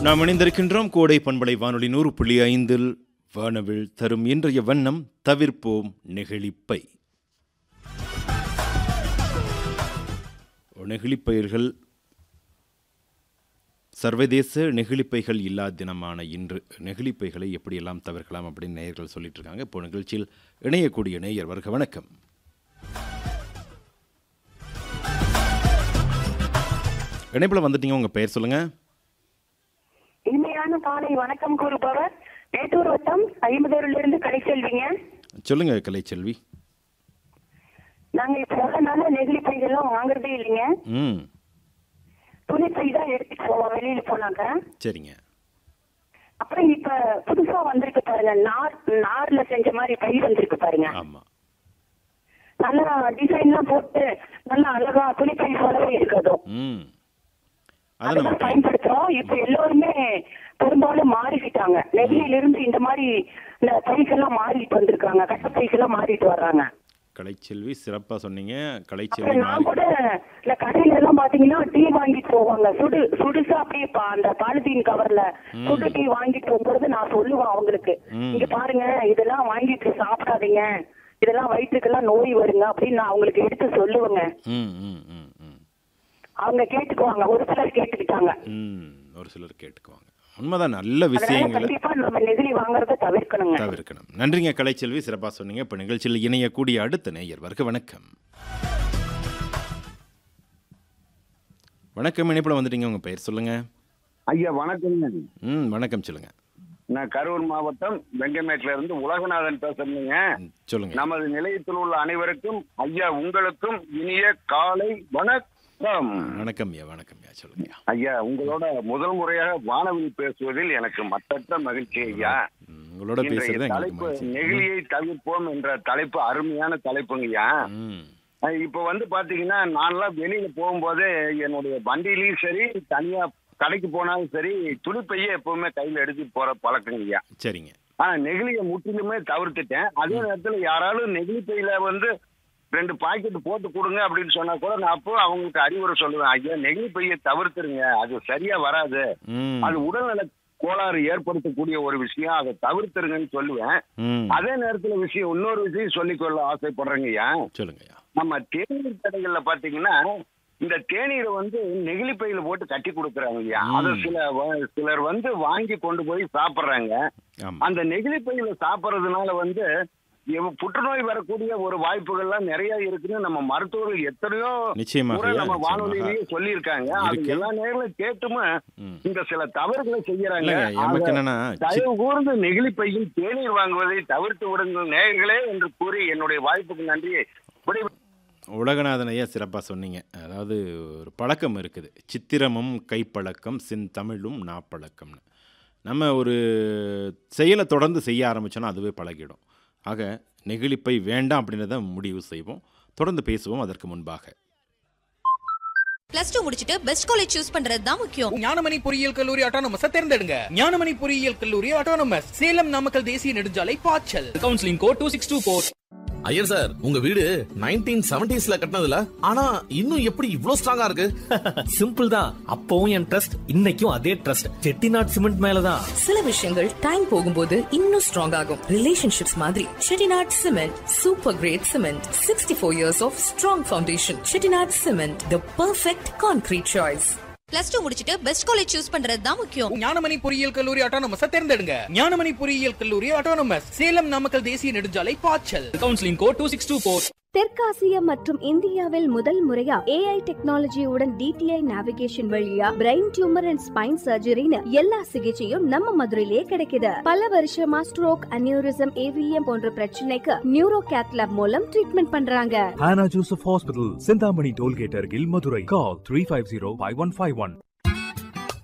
நாம் இணைந்திருக்கின்றோம் கோடை பண்பலை வானொலி நூறு புள்ளி ஐந்தில் வானவில் தரும் இன்றைய வண்ணம் தவிர்ப்போம் நெகிழிப்பை நெகிழிப்பயிர்கள் சர்வதேச நெகிழிப்பைகள் இல்லா தினமான இன்று நெகிழிப்பைகளை எப்படியெல்லாம் தவிர்க்கலாம் அப்படின்னு நேயர்கள் சொல்லிட்டு இருக்காங்க இப்போ நிகழ்ச்சியில் இணையக்கூடிய நேயர் வருக வணக்கம் இணைப்பில் வந்துட்டீங்க உங்கள் பெயர் சொல்லுங்கள் இனிமையான காலை வணக்கம் கூறுபவர் மேட்டூர் வட்டம் ஐம்பதூரிலிருந்து கடைசெல்விங்க சொல்லுங்கள் கலைச்செல்வி நாங்க இப்ப எவ்வளவு நாளா நெகிழி பைகள்லாம் வாங்குறதே இல்லைங்க ம் துணி பை தான் எடுத்துட்டு போவோம் வெளியில போனாங்க சரிங்க அப்புறம் இப்ப புதுசா வந்திருக்கு பாருங்க நார் நார்ல செஞ்ச மாதிரி பை வந்திருக்கு பாருங்க ஆமாம் நல்லா டிசைன்லாம் போட்டு நல்லா அழகா துணி பை போலவே இருக்கதும் ம் அதை நம்ம அதெல்லாம் பயன்படுத்துறோம் இப்ப எல்லோருமே பெரும்பாலும் மாறிக்கிட்டாங்க நெகிழியில இருந்து இந்த மாதிரி இந்த பைக்கெல்லாம் மாறிட்டு வந்திருக்காங்க கட்ட பைக்கெல்லாம் மாறிட்டு வர்றாங்க கலைச்செல்வி சிறப்பாக சொன்னீங்க கலைச்செல்வி அப்புறம் நான் மாறி கூட இந்த கடையில எல்லாம் பாத்தீங்கன்னா டீ வாங்கிட்டு போவாங்க சுடு சுடுசா அப்படியே பா- அந்த பாலித்தீன் கவர்ல சுடு டீ வாங்கிட்டு போகும்போது நான் சொல்லுவேன் அவங்களுக்கு ம். இங்க பாருங்க இதெல்லாம் வாங்கிட்டு சாப்பிடாதீங்க இதெல்லாம் வயிற்றுக்கெல்லாம் நோய் வருங்க அப்படின்னு நான் அவங்களுக்கு எடுத்து சொல்லுவேங்க ம் ம் ம் ம் அவங்க கேட்டுக்குவாங்க ஒரு சிலர் கேட்டுக்கிட்டாங்க ம் ஒரு சிலர் கேட்டுக்குவாங்க உண்மைதான் நல்ல அதனால விஷயங்களை கண்டிப்பா நம்ம நெகிழி வாங்குறத தவிர்க்கணுங்க தவிர்க்கணும் நன்றிங்க கலைச்செல்வி சிறப்பாக சொன்னீங்க இப்போ நிகழ்ச்சியில் இணையக்கூடிய அடுத்த நேயர் வருக வணக்கம் வணக்கம் இணைப்பில் வந்துட்டீங்க உங்கள் பெயர் சொல்லுங்க ஐயா வணக்கங்க ம் வணக்கம் சொல்லுங்க நான் கரூர் மாவட்டம் வெங்கமேட்ல இருந்து உலகநாதன் பேசுறேங்க ம், சொல்லுங்க நமது நிலையத்தில் உள்ள அனைவருக்கும் ஐயா உங்களுக்கும் இனிய காலை வணக்கம் வணக்கம் ஐயா வணக்கம் ஐயா சொல்லுங்க ஐயா உங்களோட முதல் முறையாக வானவில் பேசுவதில் எனக்கு மற்றற்ற மகிழ்ச்சி ஐயா ம், உங்களோட இன்றைய பேசுறது எங்களுக்கு தலைப்பு மகிழ்ச்சி. நெகிழியை தவிர்ப்போம் என்ற தலைப்பு அருமையான தலைப்புங்கய்யா ம் அஹ் இப்ப வந்து பாத்தீங்கன்னா நான்லாம் வெளியில போகும்போது என்னுடைய வண்டியிலயும் சரி தனியா கடைக்கு போனாலும் சரி துணிப்பையே எப்பவுமே கையில எடுத்துட்டு போற பழக்கங்கய்யா சரிங்க ஆனா நெகிழியை முற்றிலுமே தவிர்த்துட்டேன் அதே நேரத்துல யாராலும் நெகிழி பையில வந்து ரெண்டு பாக்கெட் போட்டு கொடுங்க அப்படின்னு சொன்னா கூட நான் அப்போ அவங்களுக்கு அறிவுரை சொல்லுவேன் ஐயா நெகிழி பையை தவிர்த்துருங்க அது சரியா வராது ம் அது உடல்நல கோளாறு ஏற்படுத்தக்கூடிய ஒரு விஷயம் அதை தவிர்த்துருங்கன்னு சொல்லுவேன் ம் அதே நேரத்துல விஷயம் இன்னொரு விஷயம் சொல்லிக்கொள்ள ஆசைப்படுறேங்க ஐயா சொல்லுங்க ஐயா நம்ம தேநீர் கடைகள்ல பாத்தீங்கன்னா இந்த தேநீரை வந்து நெகிழி பையில போட்டு கட்டி கொடுக்குறாங்க ஐயா அதை சில வ- சிலர் வந்து வாங்கி கொண்டு போய் சாப்பிடுறாங்க ஆமாம் அந்த நெகிழி பையில சாப்பிடுறதுனால வந்து இவ- புற்றுநோய் வரக்கூடிய ஒரு வாய்ப்புகள்லாம் நிறைய இருக்குன்னு நம்ம மருத்துவர்கள் எத்தனையோ நிச்சயமாக முறை ஐயா, நம்ம நிச்சயமாக. வானொலியிலேயே சொல்லியிருக்காங்க அது இருக்கு. எல்லா நேரங்களும் கேட்டுமே ம். இந்த சில தவறுகளை செய்யறாங்க இல்லைங்க எமக்கு ஆக, என்னன்னா சி- தயவு கூர்ந்து நெகிழி பையில் தேநீர் வாங்குவதை தவிர்த்து விடுங்கள் நேயர்களே என்று கூறி என்னுடைய வாய்ப்புக்கு நன்றியை விடை உலகநாதன் ஐயா சிறப்பாக சொன்னீங்க அதாவது ஒரு பழக்கம் இருக்குது சித்திரமும் கைப்பழக்கம் செந்தமிழும் நாப்பழக்கம்னு நம்ம ஒரு செயலை தொடர்ந்து செய்ய ஆரம்பிச்சோன்னா அதுவே பழகிடும் ஆக நெகிழிப்பை வேண்டாம் அப்படின்றத முடிவு செய்வோம் தொடர்ந்து பேசுவோம் அதற்கு முன்பாக பிளஸ் டூ முடிச்சிட்டு பெஸ்ட் காலேஜ் சூஸ் பண்றது தான் முக்கியம் ஞானமணி பொறியியல் கல்லூரி ஆட்டோனமஸ் தேர்ந்தெடுங்க ஞானமணி பொறியியல் கல்லூரி ஆட்டோனமஸ் சேலம் நாமக்கல் தேசிய நெடுஞ்சாலை பாய்ச்சல் counselling code two six two four Iyer sir உங்க வீடு நைன்டீன் செவன்டிஸ்ல கட்டினதுல ஆனா இன்னும் எப்படி இவ்ளோ ஸ்ட்ராங்கா இருக்கு சிம்பிள் தான் அப்பவும் என் ட்ரஸ்ட் இன்னைக்கும் அதே ட்ரஸ்ட் செட்டிநாட் சிமெண்ட் மேலதான் சில விஷயங்கள் டைம் போகும்போது இன்னும் ஸ்ட்ராங் ஆகும் ரிலேஷன்ஷிப்ஸ் மாதிரி Chettinad cement super great cement sixty four years of strong foundation Chettinad cement the perfect concrete choice plus two முடிச்சிட்டு பெஸ்ட் காலேஜ் சூஸ் பண்றது தான் முக்கியம் ஞானமணி பொறியியல் கல்லூரி ஆட்டோனமஸ் தேர்ந்தெடுங்க ஞானமணி பொறியியல் கல்லூரி ஆட்டோனமஸ் சேலம் நாமக்கல் தேசிய நெடுஞ்சாலை பாய்ச்சல் counselling code two six two four தெற்காசியா மற்றும் இந்தியாவில் முதல் முறையா ஏஐ டெக்னாலஜியுடன் டிடிஐ நேவிகேஷன் வழியா பிரெயின் டியூமர் அண்ட் ஸ்பைன் சர்ஜரின்னு எல்லா சிகிச்சையும் நம்ம மதுரையிலே கிடைக்குது பல வருஷமா ஸ்ட்ரோக் அனியூரிசம் ஏவிஎம் போன்ற பிரச்சனைக்கு நியூரோ கேத்லாப் மூலம் ட்ரீட்மெண்ட் பண்றாங்க Hannah Joseph Hospital, Sindhamani Tollgate, Argil, Madurai. Call 350 5151.